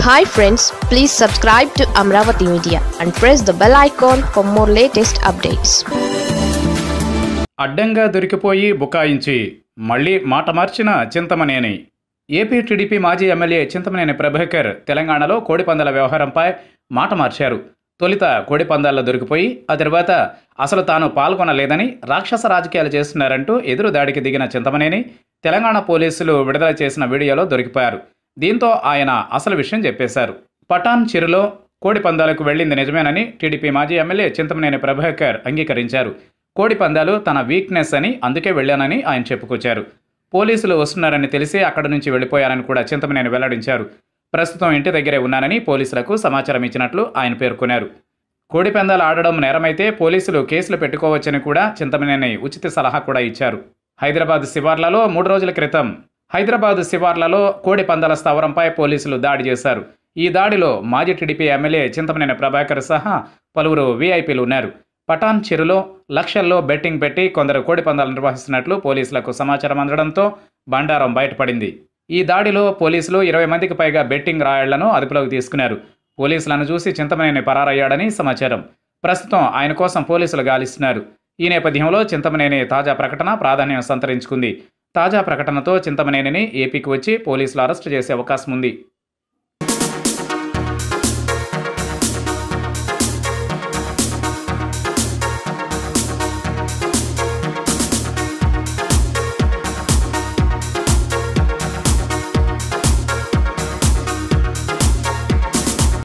hi friends please subscribe to Amaravati media and press the bell icon for more latest updates అడ్డంగా దొరికిపోయి బుకాయించి మళ్ళీ మాట మార్చిన చింతమనేని ఏపీ టీడీపీ మాజీ ఎమ్మెల్యే చింతమనేని ప్రభాకర్ తెలంగాణలో కోడిపందాల వ్యవహారంపై మాట మార్చారు తొలిత కోడిపందాల్లో దొరికిపోయి ఆ తర్వాత అసలు తాను పాల్గొనలేదని రాక్షస రాజకీయాలు చేస్తున్నారంటూ ఎదురు దాడికి దిగిన చింతమనేని తెలంగాణ పోలీసులు విడుదల చేసిన వీడియోలో దొరికిపోయారు దీంతో ఆయన అసలు విషయం చెప్పేశారు పటాన్ చిరులో కోడి పందాలకు వెళ్ళింది నిజమేనని టీడీపీ మాజీ ఎమ్మెల్యే చింతమనేని ప్రభాకర్ అంగీకరించారు కోడి పందాలు తన వీక్నెస్ అని అందుకే వెళ్ళానని ఆయన చెప్పుకొచ్చారు పోలీసులు వస్తున్నారని తెలిసి అక్కడి నుంచి వెళ్ళిపోయారని కూడా చింతమనేని వెల్లడించారు ప్రస్తుతం ఇంటి దగ్గరే ఉన్నానని పోలీసులకు సమాచారం ఇచ్చినట్లు ఆయన పేర్కొన్నారు కోడి పందాలు ఆడడం నేరమైతే పోలీసులు కేసులు పెట్టుకోవచ్చని కూడా చింతమనేని ఉచిత సలహా కూడా ఇచ్చారు హైదరాబాద్ శివార్లలో మూడు రోజుల క్రితం హైదరాబాద్ శివార్లలో కోడి పందాల స్థావరంపై పోలీసులు దాడి చేశారు ఈ దాడిలో మాజీ టీడీపీ ఎమ్మెల్యే చింతమనేని ప్రభాకర్ సహా పలువురు వీఐపీలు ఉన్నారు పటాన్ చెరులో లక్షల్లో బెట్టింగ్ పెట్టి కొందరు కోడి పందాలు నిర్వహిస్తున్నట్లు పోలీసులకు సమాచారం అందడంతో బండారం బయటపడింది ఈ దాడిలో పోలీసులు ఇరవై మందికి పైగా బెట్టింగ్ రాయళ్లను అదుపులోకి తీసుకున్నారు పోలీసులను చూసి చింతమనేని పరారయ్యాడని సమాచారం ప్రస్తుతం ఆయన కోసం పోలీసులు గాలిస్తున్నారు ఈ నేపథ్యంలో చింతమనేని తాజా ప్రకటన ప్రాధాన్యం సంతరించుకుంది తాజా ప్రకటనతో చింతమనేనిని ఏపీకి వచ్చి పోలీసులు అరెస్టు చేసే అవకాశం ఉంది